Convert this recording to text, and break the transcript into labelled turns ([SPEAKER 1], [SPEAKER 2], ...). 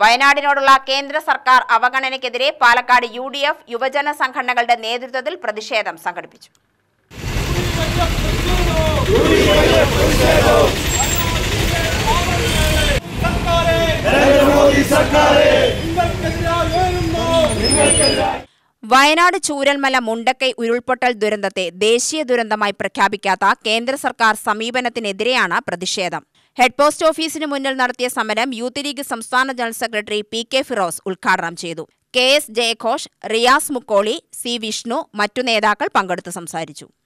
[SPEAKER 1] വയനാടിനോടുള്ള കേന്ദ്ര സർക്കാർ അവഗണനയ്ക്കെതിരെ പാലക്കാട് യു ഡി എഫ് യുവജന സംഘടനകളുടെ നേതൃത്വത്തിൽ പ്രതിഷേധം സംഘടിപ്പിച്ചു വയനാട് ചൂരൽമല മുണ്ടക്കൈ ഉരുൾപൊട്ടൽ ദുരന്തത്തെ ദേശീയ ദുരന്തമായി പ്രഖ്യാപിക്കാത്ത കേന്ദ്ര സർക്കാർ സമീപനത്തിനെതിരെയാണ് പ്രതിഷേധം ഹെഡ് പോസ്റ്റ് ഓഫീസിന് മുന്നിൽ നടത്തിയ സമരം യൂത്ത് ലീഗ് സംസ്ഥാന general secretary P K Firoz ഉദ്ഘാടനം ചെയ്തു കെ എസ് ജയഘോഷ് റിയാസ് മുക്കോളി സി വിഷ്ണു മറ്റു നേതാക്കൾ പങ്കെടുത്ത് സംസാരിച്ചു